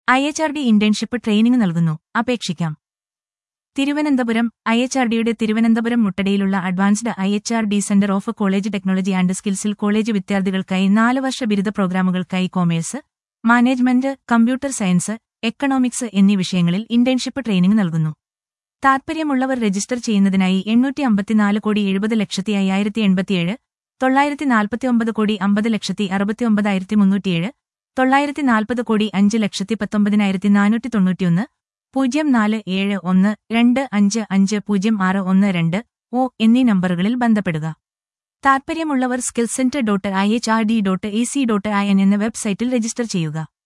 I H R D internship training നൽകുന്നു അപേക്ഷിക്കാം Thiruvananthapuram I H R ഡിയുടെ തിരുവനന്തപുരം മുട്ടടയിലുള്ള advanced I H R D centre of college technology and സ്കിൽസിൽ college വിദ്യാർത്ഥികൾക്കായി നാല് വർഷ ബിരുദ പ്രോഗ്രാമുകൾക്കായി commerce management computer science economics എന്നീ വിഷയങ്ങളിൽ ഇന്റേൺഷിപ്പ് ട്രെയിനിംഗ് നൽകുന്നു താൽപര്യമുള്ളവർ രജിസ്റ്റർ ചെയ്യുന്നതിനായി എണ്ണൂറ്റി അമ്പത്തിനാല് കോടി എഴുപത് ലക്ഷത്തി അയ്യായിരത്തി എൺപത്തിയേഴ് തൊള്ളായിരത്തി നാൽപ്പത്തിയൊമ്പത് കോടി അമ്പത് ലക്ഷത്തി അറുപത്തിയൊമ്പതായിരത്തി മുന്നൂറ്റിയേഴ് തൊള്ളായിരത്തി നാൽപ്പത് കോടി അഞ്ച് ലക്ഷത്തി പത്തൊമ്പതിനായിരത്തി നാനൂറ്റി തൊണ്ണൂറ്റിയൊന്ന് പൂജ്യം നാല് ഏഴ് ഒന്ന് രണ്ട് അഞ്ച് അഞ്ച് പൂജ്യം ആറ് ഒന്ന് രണ്ട് ഒ എന്നീ നമ്പറുകളിൽ ബന്ധപ്പെടുക താൽപര്യമുള്ളവർ skill centre dot I H R D dot A C dot I N എന്ന വെബ്സൈറ്റിൽ രജിസ്റ്റർ ചെയ്യുക